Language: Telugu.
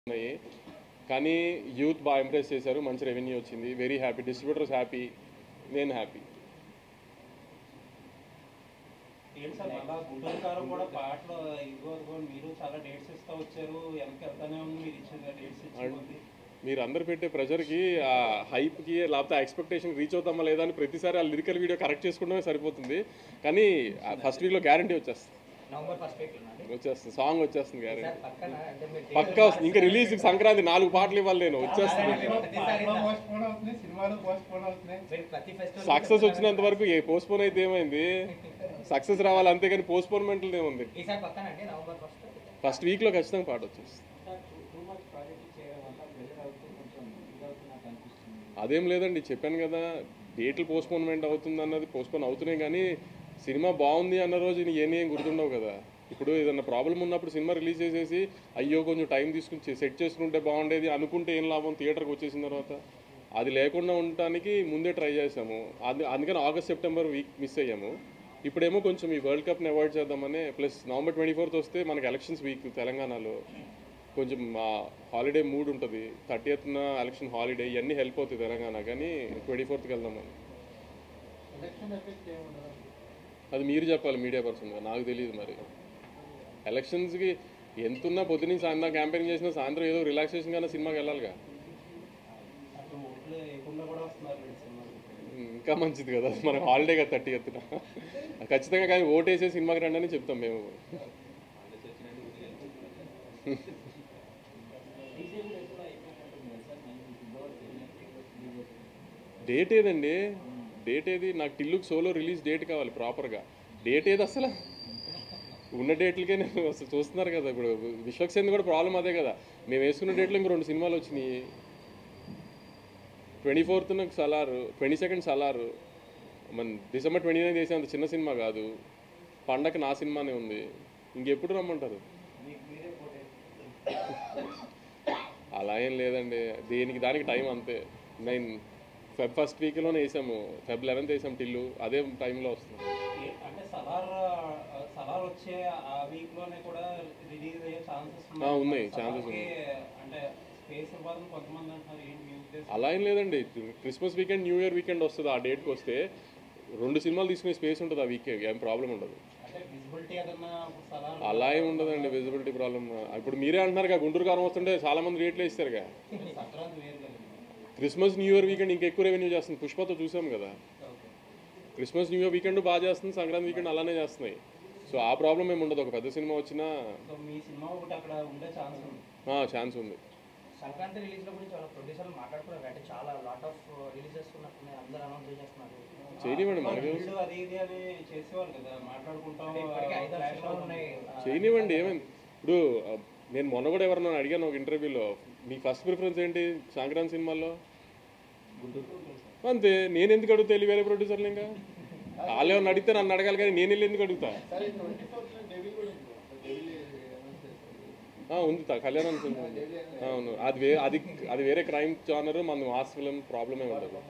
ఉన్నాయి కానీ యూత్ బాగా ఇంప్రెస్ చేశారు మంచి రెవెన్యూ వచ్చింది వెరీ హ్యాపీ డిస్ట్రిబ్యూటర్స్ హ్యాపీ నేను హ్యాపీ ఏంటి సార్ మళ్ళా గుంటూరు కారం కూడా పాటలు ఇదిగో ఇదిగో మీరు చాలా డేట్స్ ఇస్తా వచ్చారు వెనక్కి వెళ్తానే ఉంది మీరు ఇచ్చిన డేట్స్ ఇచ్చింది మీరు అందరు పెట్టే ప్రెషర్కి ఆ హైప్కి లేకపోతే ఆ ఎక్స్పెక్టేషన్ రీచ్ అవుతామా లేదా అని ప్రతిసారి ఆ లిరికల్ వీడియో కరెక్ట్ చేసుకోవడమే సరిపోతుంది కానీ ఫస్ట్ వీక్లో గ్యారంటీ వచ్చేస్తుంది నవంబర్ ఫస్ట్ వీక్ అండి వచ్చేస్తుంది సాంగ్ వచ్చేస్తుంది గ్యారంటీ సార్ పక్కన అంటే మీరు పక్కా వస్తుంది ఇంకా రిలీజ్ సంక్రాంతి నాలుగు పాటలు ఇవ్వాలి నేను వచ్చేస్తుంది పోస్ట్పోన్ అవుతున్నాయి సినిమాలు పోస్ట్పోన్ అవుతున్నాయి మీరు ప్రతి ఫెస్టివల్ సక్సెస్ వచ్చినంత వరకు ఏ పోస్ట్పోన్ అయితే ఏమైంది సక్సెస్ రావాలి అంతేగాని పోస్ట్పోన్మెంట్లు ఏముంది ఈసారి పక్కన అండి నవంబర్ ఫస్ట్ ఫస్ట్ వీక్లో ఖచ్చితంగా పాట వచ్చేస్తుంది టూ మచ్ ప్రాజెక్ట్ చేయడం వల్ల ప్రెజర్ అవుతూ కొంచెం ఇది అవుతున్నట్టు అనిపిస్తుంది అదేం లేదండి చెప్పాను కదా డేట్లు పోస్ట్పోన్మెంట్ అవుతుంది అన్నది పోస్ట్పోన్ అవుతున్నాయి కానీ సినిమా బాగుంది అన్న రోజు నీకు ఏమీ ఏం గుర్తుండవు కదా ఇప్పుడు ఏదన్నా ప్రాబ్లం ఉన్నప్పుడు సినిమా రిలీజ్ చేసేసి అయ్యో కొంచెం టైం తీసుకుని సెట్ చేసుకుంటే బాగుండేది అనుకుంటే ఏం లాభం థియేటర్కి వచ్చేసిన తర్వాత అది లేకుండా ఉండటానికి ముందే ట్రై చేసాము అది అందుకని ఆగస్ట్ సెప్టెంబర్ వీక్ మిస్ అయ్యాము ఇప్పుడేమో కొంచెం ఈ వరల్డ్ కప్ని అవాయిడ్ చేద్దామని ప్లస్ నవంబర్ ట్వంటీ ఫోర్త్ వస్తే మనకి ఎలక్షన్స్ వీక్ తెలంగాణలో కొంచెం మా హాలిడే మూడ్ ఉంటుంది థర్టీయత్న ఎలక్షన్ హాలిడే ఇవన్నీ హెల్ప్ అవుతాయి తెలంగాణ కానీ ట్వంటీ ఫోర్త్కి వెళ్దామని ఎలక్షన్ ఎఫెక్ట్ ఏముండదు అది మీరు చెప్పాలి మీడియా పర్సన్ నాకు తెలియదు మరి ఎలక్షన్స్కి ఎంతున్నా పొద్దున్న సాయంత్రం క్యాంపెయిన్ చేసినా సాయంత్రం ఏదో రిలాక్సేషన్ కానీ సినిమాకి వెళ్ళాలిగా అసలు ఓట్లు వేయకుండా కూడా వస్తున్నారు రెండు సినిమాలు ఇంకా మంచిది కదా మన హాలిడే కదా థర్టీ ఎత్తున ఖచ్చితంగా కానీ ఓటేసే సినిమాకి రండి అని చెప్తాం మేము డేట్ ఏదండి డేట్ ఏది నాకు టిల్లుకి సోలో రిలీజ్ డేట్ కావాలి ప్రాపర్గా డేట్ ఏది అసలు ఉన్న డేట్లకే నేను అసలు చూస్తున్నారు కదా ఇప్పుడు విశ్వక్సేన్ కూడా ప్రాబ్లం అదే కదా మేము వేసుకున్న డేట్లో ఇంక రెండు సినిమాలు వచ్చినాయి ట్వంటీ ఫోర్త్న సలారు ట్వంటీ సెకండ్ సలారు మన డిసెంబర్ ట్వంటీ నైన్ చేసే అంత చిన్న సినిమా కాదు పండగ నా సినిమానే ఉంది ఇంకెప్పుడు రమ్మంటారు మీకు మీరే పోటీ అలా ఏం లేదండి దేనికి దానికి టైం అంతే నైన్ ఫెబ్ ఫస్ట్ వీక్లోనే వేసాము ఫెబ్ లెవెన్త్ వేసాం టిల్లు అదే టైంలో వస్తుంది ఏ- అంటే సలార్ సలార్ వచ్చే ఆ వీక్ లోనే కూడా రిలీజ్ అయ్యే ఛాన్సెస్ ఆ, ఉన్నాయి, chances సలార్కి అంటే స్పేస్ ఇవ్వాలని కొంతమంది అంటున్నారు ఏంటి మీ ఉద్దేశం అలా ఏం లేదండి Christmas weekend new year weekend వస్తుంది ఆ డేట్కి వస్తే రెండు సినిమాలు తీసుకునే స్పేస్ ఉంటుంది ఆ వీక్ ఏం ప్రాబ్లం ఉండదు అంటే విజిబిలిటీ ఏదన్నా సలార్ అలా ఏం ఉండదండి విజిబిలిటీ ప్రాబ్లమ్ ఇప్పుడు మీరే అంటున్నారుగా గుంటూరు కారం వస్తుంటే చాలా మంది రేట్లు ఇస్తారుగా సంక్రాంతి వేరు కదండి క్రిస్మస్ న్యూ ఇయర్ వీకెండ్ ఇంకా ఎక్కువ రెవెన్యూ చేస్తుంది పుష్పతో చూసాం కదా okay Christmas new year weekend బాగా చేస్తుంది సంక్రాంతి వీకెండ్ అలానే చేస్తున్నాయి సో ఆ ప్రాబ్లం ఏమి ఉండదు ఒక పెద్ద సినిమా వచ్చినా సో మీ సినిమా ఒకటి అక్కడ ఉండే ఛాన్స్ ఉంది ఛాన్స్ ఉంది సంక్రాంతి రిలీజ్ లో గురించి వాళ్ళ ప్రొడ్యూసర్లు మాట్లాడుకున్నారు అంటే చాలా లాట్ ఆఫ్ రిలీజెస్ ఉన్నట్టున్నాయి అందరూ అనౌన్స్ చేసేస్తున్నారు చేయనివ్వండి మనకి వీళ్ళు అది ఇది అని చేసేవాళ్ళు కదా మాట్లాడుకుంటాం అంటే ఇప్పటికే ఐదు ఆరు ఫ్లాష్ సినిమాలు ఉన్నాయి చేయనివ్వండి ఏమైంది ఇప్పుడు ఆ, నేను మొన్న కూడా ఎవరన్నా అడిగాను ఒక ఇంటర్వ్యూలో మీ ఫస్ట్ ప్రిఫరెన్స్ ఏంటి సంక్రాంతి సినిమాల్లో అంతే నేను ఎందుకు అడుగుతా వెళ్ళి వేరే ప్రొడ్యూసర్లు ఇంకా వాళ్ళు ఏమన్నా అడిగితే నన్ను అడగాలి కానీ నేను వెళ్ళి ఎందుకు అడుగుతా సరే ట్వంటీ ఫోర్త్ డెవిల్ కూడా ఉంది డెవిల్ అనౌన్స్ చేస్తారు ఆ, ఉంది తా కళ్యాణం సినిమా ఉంది. అవును అది వే అది అది వేరే క్రైమ్ జానర్ మన మాస్ ఫిలిం ప్రాబ్లమే ఉండదు